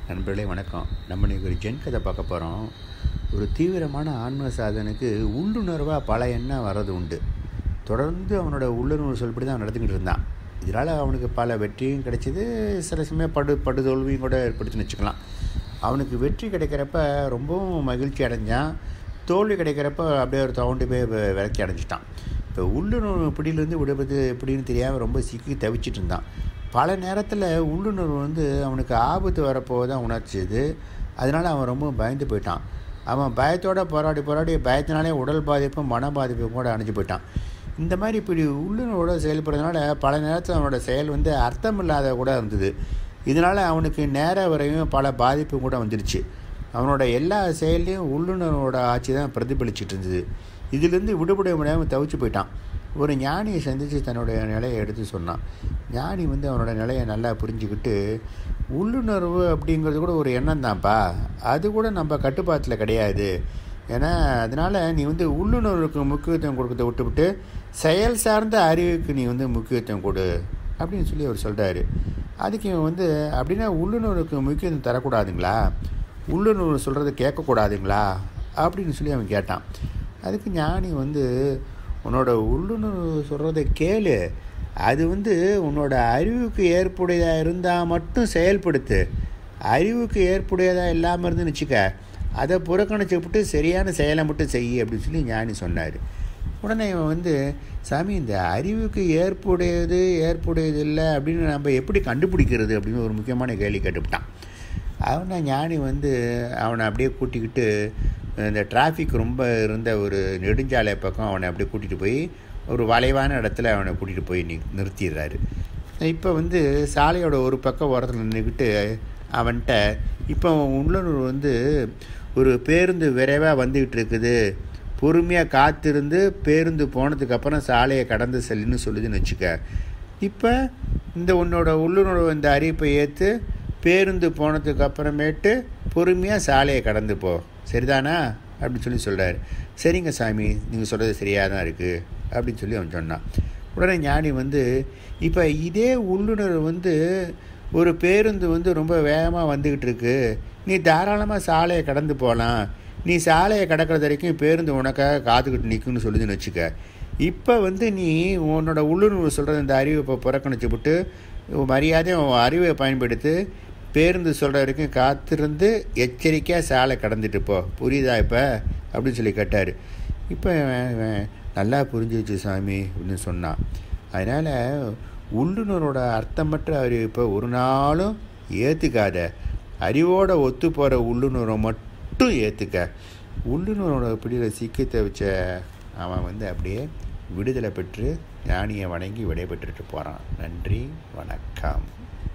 நண்பர்களே வணக்கம் நம்ம இன்றைக்கி ஒரு ஜென் கதை பார்க்க போகிறோம் ஒரு தீவிரமான ஆன்ம சாதனுக்கு உள்ளுணர்வாக பல எண்ணம் வர்றது உண்டு தொடர்ந்து அவனோட உள்ளுணர்வு சொல்படி தான் நடந்துக்கிட்டு இருந்தான் இதனால் அவனுக்கு பல வெற்றியும் கிடைச்சிது சில சமயம் படு படுதோல்வியும் கூட ஏற்படுத்தின்னு வச்சுக்கலாம் அவனுக்கு வெற்றி கிடைக்கிறப்ப ரொம்பவும் மகிழ்ச்சி அடைஞ்சான் தோல்வி கிடைக்கிறப்ப அப்படியே ஒரு தவண்டு போய் வி- விரக்தி அடைஞ்சிட்டான் இப்போ உள்ளுணர்வு பிடியிலேருந்து விடுவது எப்படின்னு தெரியாமல் ரொம்ப சிக்கி தவிச்சிட்டு இருந்தான் பல நேரத்தில் உள்ளுணர்வு வந்து அவனுக்கு ஆபத்து வரப்போதான் உணர்ச்சிது அதனால் அவன் ரொம்ப பயந்து போயிட்டான் அவன் பயத்தோட போராடி போராடி பயத்தினாலே உடல் பாதிப்பும் மன பாதிப்பும் கூட அணைஞ்சு போயிட்டான் இந்த மாதிரி இப்படி உள்ளுணர்வோட செயல்படுறதுனால பல நேரத்தில் அவனோட செயல் வந்து அர்த்தமில்லாத கூட இருந்தது இதனால் அவனுக்கு நேர வரையும் பல பாதிப்பு கூட வந்துடுச்சு அவனோட எல்லா செயல்லையும் உள்ளுணர்வோட ஆட்சி தான் பிரதிபலிச்சிட்டு இருந்தது இதிலிருந்து விடுபட முடியாமல் தவிச்சு போயிட்டான் ஒரு ஞானியை சந்தித்து தன்னுடைய நிலையை எடுத்து சொன்னான் ஞானி வந்து அவனோட நிலையை நல்லா புரிஞ்சுக்கிட்டு உள்ளுணர்வு அப்படிங்கிறது கூட ஒரு எண்ணம் தான்ப்பா அது கூட நம்ம கட்டுப்பாட்டில் கிடையாது ஏன்னா அதனால் நீ வந்து உள்ளுணர்வுக்கு முக்கியத்துவம் கொடுக்கறத விட்டுவிட்டு செயல் சார்ந்த அறிவுக்கு நீ வந்து முக்கியத்துவம் கொடு அப்படின்னு சொல்லி அவர் சொல்கிறாரு அதுக்கு இவன் வந்து அப்படின்னா உள்ளுணர்வுக்கு முக்கியத்துவம் தரக்கூடாதுங்களா உள்ளுணர்வு சொல்கிறத கேட்கக்கூடாதுங்களா அப்படின்னு சொல்லி அவன் கேட்டான் அதுக்கு ஞானி வந்து உன்னோட உள்ளுணர்வு சொல்கிறத கேளு அது வந்து உன்னோட அறிவுக்கு ஏற்புடையதாக இருந்தால் மட்டும் செயல்படுத்து அறிவுக்கு ஏற்புடையதாக இல்லாமல் இருந்துன்னு வச்சுக்க அதை புறக்கணிச்சுவிட்டு சரியான செயலை மட்டும் செய் அப்படின்னு சொல்லி ஞானி சொன்னார் உடனே இவன் வந்து சாமி இந்த அறிவுக்கு ஏற்புடையது ஏற்புடையது இல்லை அப்படின்னு நம்ம எப்படி கண்டுபிடிக்கிறது அப்படின்னு ஒரு முக்கியமான கேள்வி கேட்டுவிட்டான் அவனை ஞானி வந்து அவனை அப்படியே கூட்டிக்கிட்டு இந்த டிராஃபிக் ரொம்ப இருந்த ஒரு நெடுஞ்சாலை பக்கம் அவனை அப்படியே கூட்டிகிட்டு போய் ஒரு வளைவான இடத்துல அவனை கூட்டிகிட்டு போய் நி நிறுத்திடுறாரு இப்போ வந்து சாலையோட ஒரு பக்கம் ஓரத்தில் நின்றுக்கிட்டு அவன்கிட்ட இப்போ அவன் உள்ளுணர்வு வந்து ஒரு பேருந்து விரைவாக வந்துக்கிட்டு இருக்குது பொறுமையாக காத்திருந்து பேருந்து போனதுக்கப்புறம் சாலையை கடந்து செல்லுன்னு சொல்லுதுன்னு வச்சுக்க இப்போ இந்த உன்னோட உள்ளுணர்வு இந்த அறிவிப்பை ஏற்று பேருந்து போனதுக்கு அப்புறமேட்டு பொறுமையாக சாலையை கடந்து போ சரிதானா அப்படின்னு சொல்லி சொல்கிறாரு சரிங்க சாமி நீங்கள் சொல்கிறது சரியாக தான் இருக்குது அப்படின்னு சொல்லி அவன் சொன்னான் உடனே ஞானி வந்து இப்போ இதே உள்ளுணர்வு வந்து ஒரு பேருந்து வந்து ரொம்ப வேகமாக வந்துக்கிட்டு இருக்கு நீ தாராளமாக சாலையை கடந்து போகலாம் நீ சாலையை கடக்கிறது வரைக்கும் பேருந்து உனக்காக காத்துக்கிட்டு நிற்குன்னு சொல்லுதுன்னு வச்சுக்க இப்போ வந்து நீ உன்னோட உள்ளுணர்வு சொல்கிறது இந்த அறிவை இப்போ புறக்கணிச்சு விட்டு உன் மரியாதை உன் அறிவை பயன்படுத்தி பேருந்து சொல்கிற வரைக்கும் காத்திருந்து எச்சரிக்கையாக சாலை கடந்துட்டு போ புரியுதா இப்போ அப்படின்னு சொல்லி கேட்டார் இப்போ இவன் இவன் நல்லா புரிஞ்சிச்சு சாமி அப்படின்னு சொன்னான் அதனால் உள்ளுணரோட அர்த்தமற்ற அறிவிப்பை ஒரு நாளும் ஏற்றுக்காத அறிவோட ஒத்து போகிற உள்ளுணரை மட்டும் ஏற்றுக்க உள்ளுணரோட பிடியில் சிக்கத்தை வச்ச அவன் வந்து அப்படியே விடுதலை பெற்று ஞானியை வணங்கி விடைபெற்றுட்டு போகிறான் நன்றி வணக்கம்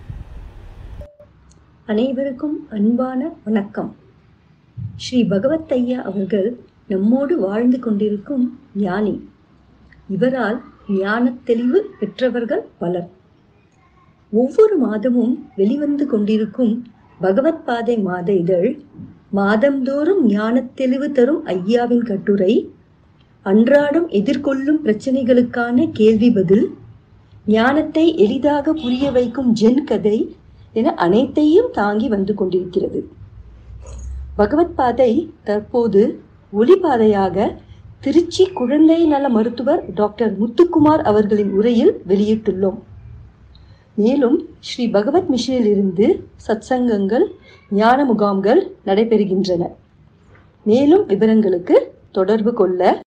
அனைவருக்கும் அன்பான வணக்கம் ஸ்ரீ பகவத் ஐயா அவர்கள் நம்மோடு வாழ்ந்து கொண்டிருக்கும் ஞானி இவரால் ஞானத் தெளிவு பெற்றவர்கள் பலர் ஒவ்வொரு மாதமும் வெளிவந்து கொண்டிருக்கும் பகவத் பாதை மாத இதழ் மாதந்தோறும் ஞானத் தெளிவு தரும் ஐயாவின் கட்டுரை அன்றாடம் எதிர்கொள்ளும் பிரச்சனைகளுக்கான கேள்வி பதில் ஞானத்தை எளிதாக புரிய வைக்கும் ஜென் கதை என அனைத்தையும் தாங்கி வந்து கொண்டிருக்கிறது பகவத் பாதை தற்போது ஒளிபாதையாக திருச்சி குழந்தை நல மருத்துவர் டாக்டர் முத்துக்குமார் அவர்களின் உரையில் வெளியிட்டுள்ளோம் மேலும் ஸ்ரீ பகவத் மிஷனில் இருந்து சத்சங்கங்கள் ஞான முகாம்கள் நடைபெறுகின்றன மேலும் விவரங்களுக்கு தொடர்பு கொள்ள